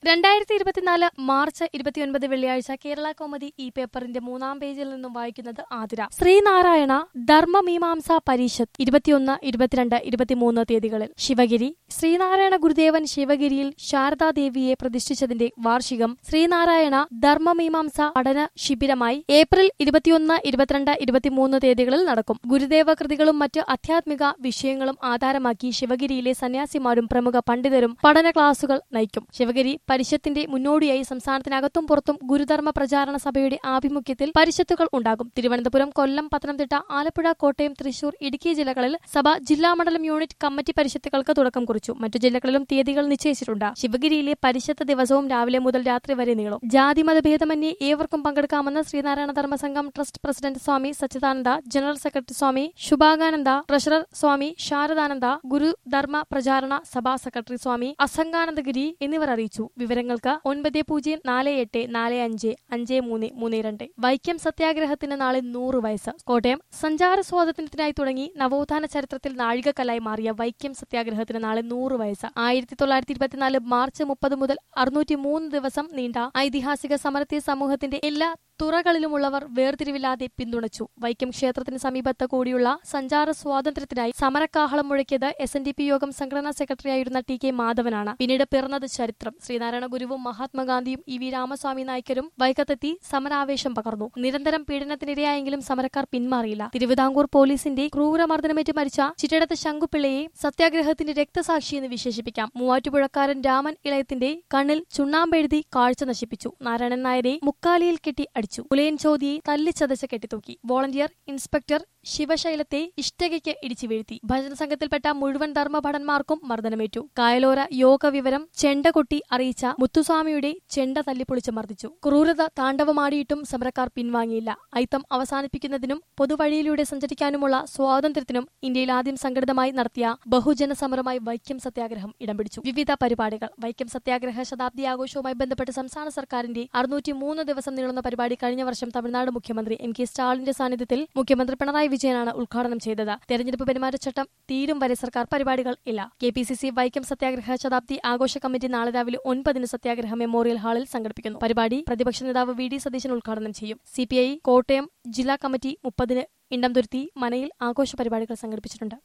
രണ്ടായിരത്തി ഇരുപത്തിനാല് മാർച്ച് ഇരുപത്തിയൊൻപത് വെള്ളിയാഴ്ച കേരള കോമഡി ഈ പേപ്പറിന്റെ മൂന്നാം പേജിൽ നിന്നും വായിക്കുന്നത് ആതിര ശ്രീനാരായണ ധർമ്മമീമാംസ പരീഷത്ത് ഇരുപത്തിയൊന്ന് ഇരുപത്തിരണ്ട് ഇരുപത്തിമൂന്ന് തീയതികളിൽ ശിവഗിരി ശ്രീനാരായണ ഗുരുദേവൻ ശിവഗിരിയിൽ ശാരദാദേവിയെ പ്രതിഷ്ഠിച്ചതിന്റെ വാർഷികം ശ്രീനാരായണ ധർമ്മമീമാംസ പഠന ശിബിരമായി ഏപ്രിൽ ഇരുപത്തിയൊന്ന് ഇരുപത്തിരണ്ട് ഇരുപത്തിമൂന്ന് തീയതികളിൽ നടക്കും ഗുരുദേവ കൃതികളും മറ്റ് ആധ്യാത്മിക വിഷയങ്ങളും ആധാരമാക്കി ശിവഗിരിയിലെ സന്യാസിമാരും പ്രമുഖ പണ്ഡിതരും പഠന ക്ലാസുകൾ നയിക്കും ശിവഗിരി പരിഷത്തിന്റെ മുന്നോടിയായി സംസ്ഥാനത്തിനകത്തും പുറത്തും ഗുരുധർമ്മ പ്രചാരണ സഭയുടെ ആഭിമുഖ്യത്തിൽ പരിഷത്തുകൾ ഉണ്ടാകും തിരുവനന്തപുരം കൊല്ലം പത്തനംതിട്ട ആലപ്പുഴ കോട്ടയം തൃശൂർ ഇടുക്കി ജില്ലകളിൽ സഭ ജില്ലാ മണ്ഡലം യൂണിറ്റ് കമ്മിറ്റി പരിഷത്തുകൾക്ക് തുടക്കം കുറിച്ചു മറ്റു ജില്ലകളിലും തീയതികൾ നിശ്ചയിച്ചിട്ടുണ്ട് ശിവഗിരിയിലെ പരിഷത്ത് ദിവസവും രാവിലെ മുതൽ രാത്രി വരെ നീളും ജാതി മതഭേദമന്യേ ഏവർക്കും പങ്കെടുക്കാമെന്ന് Sreenarayana Dharma Sangham trust president Swami Sachidananda general secretary Swami Shubhakananda treasurer Swami Saradananda Gurudharma Pracharana Sabha secretary സ്വാമി അസംഗാനന്ദഗിരി എന്നിവർ അറിയിച്ചു വിവരങ്ങൾക്ക് ഒൻപത് പൂജ്യം നാല് എട്ട് നാല് അഞ്ച് അഞ്ച് മൂന്ന് മൂന്ന് രണ്ട് വൈക്കം സത്യാഗ്രഹത്തിന് നാളെ നൂറ് വയസ്സ് കോട്ടയം സഞ്ചാര സ്വാതന്ത്ര്യത്തിനായി തുടങ്ങി നവോത്ഥാന ചരിത്രത്തിൽ നാഴികക്കല്ലായി മാറിയ വൈക്കം സത്യാഗ്രഹത്തിന് നാളെ നൂറ് വയസ്സ് ആയിരത്തി തൊള്ളായിരത്തി ഇരുപത്തിനാല് മാർച്ച് മുപ്പത് മുതൽ അറുന്നൂറ്റി മൂന്ന് ദിവസം നീണ്ട ഐതിഹാസിക സമരത്തെ സമൂഹത്തിന്റെ എല്ലാ തുറകളിലുമുള്ളവർ വേർതിരിവില്ലാതെ പിന്തുണച്ചു വൈക്കം ക്ഷേത്രത്തിന് സമീപത്ത് കൂടിയുള്ള സഞ്ചാര സ്വാതന്ത്ര്യത്തിനായി സമരക്കാഹളം മുഴക്കിയത് എസ് എൻ ഡി പി യോഗം സംഘടനാ സെക്രട്ടറിയായിരുന്ന ടി കെ മാധവനാണ് പിന്നീട് പിറന്നത് ചരിത്രം ശ്രീനാരായണ ഗുരുവും മഹാത്മാഗാന്ധിയും ഇ വി രാമസ്വാമി നായ്ക്കരും വൈക്കത്തെത്തി സമരാവേശം പകർന്നു നിരന്തരം പീഡനത്തിനിരയായെങ്കിലും സമരക്കാർ പിന്മാറിയില്ല തിരുവിതാംകൂർ പോലീസിന്റെ ക്രൂരമർദ്ദനമേറ്റ് മരിച്ച ചിറ്റടത്ത് ശങ്കുപിള്ളയെ സത്യാഗ്രഹത്തിന്റെ രക്തസാക്ഷി എന്ന് വിശേഷിപ്പിക്കാം മൂവാറ്റുപുഴക്കാരൻ രാമൻ ഇളയത്തിന്റെ കണ്ണിൽ ചുണ്ണാമ്പെഴുതി കാഴ്ച നശിപ്പിച്ചു നാരായണൻ നായരെ മുക്കാലിയിൽ കെട്ടി അടിച്ചു പുലയൻ ചോദിയെ തല്ലിച്ചതച്ച് കെട്ടിത്തൂക്കി വോളണ്ടിയർ ഇൻസ്പെക്ടർ ശിവശൈലത്തെ ഇഷ്ടികയ്ക്ക് ഇടിച്ചു വീഴ്ത്തി ഭജന സംഘത്തിൽപ്പെട്ട മുഴുവൻ ധർമ്മഭടന്മാർക്കും മർദ്ദനമേറ്റു കായലോര യോഗ വിവരം ചെണ്ട കൊട്ടി അറിയിച്ച മുത്തുസ്വാമിയുടെ ചെണ്ട തല്ലിപ്പൊളിച്ച് മർദ്ദിച്ചു ക്രൂരത താണ്ഡവമാടിയിട്ടും സമരക്കാർ പിൻവാങ്ങിയില്ല ഐത്തം അവസാനിപ്പിക്കുന്നതിനും പൊതുവഴിയിലൂടെ സഞ്ചരിക്കാനുമുള്ള സ്വാതന്ത്ര്യത്തിനും ഇന്ത്യയിൽ ആദ്യം സംഘടിതമായി നടത്തിയ ബഹുജന സമരമായി വൈക്കം സത്യാഗ്രഹം ഇടം പിടിച്ചു വിവിധ പരിപാടികൾ വൈക്കം സത്യാഗ്രഹ ശതാബ്ദി ആഘോഷവുമായി ബന്ധപ്പെട്ട് സംസ്ഥാന സർക്കാരിന്റെ അറുന്നൂറ്റി മൂന്ന് ദിവസം നീളുന്ന പരിപാടി കഴിഞ്ഞ വർഷം തമിഴ്നാട് മുഖ്യമന്ത്രി എം കെ സ്റ്റാലിന്റെ സാന്നിധ്യത്തിൽ മുഖ്യമന്ത്രി പിണറായി വിജയനാണ് ഉദ്ഘാടനം ചെയ്തത് തെരഞ്ഞെടുപ്പ് പെരുമാറ്റച്ചട്ടം തീരും വരെ സർക്കാർ പരിപാടികൾ ഇല്ല K P C C Vaikom Satyagraha ശതാബ്ദി ആഘോഷ കമ്മിറ്റി നാളെ രാവിലെ ഒൻപതിന് സത്യാഗ്രഹ മെമ്മോറിയൽ ഹാളിൽ സംഘടിപ്പിക്കുന്നു പരിപാടി പ്രതിപക്ഷ നേതാവ് വി ഡി സതീശൻ ഉദ്ഘാടനം ചെയ്യും സി കോട്ടയം ജില്ലാ കമ്മിറ്റി മുപ്പതിന് ഇണ്ടംതുരുത്തി മനയിൽ ആഘോഷ പരിപാടികൾ സംഘടിപ്പിച്ചിട്ടുണ്ട്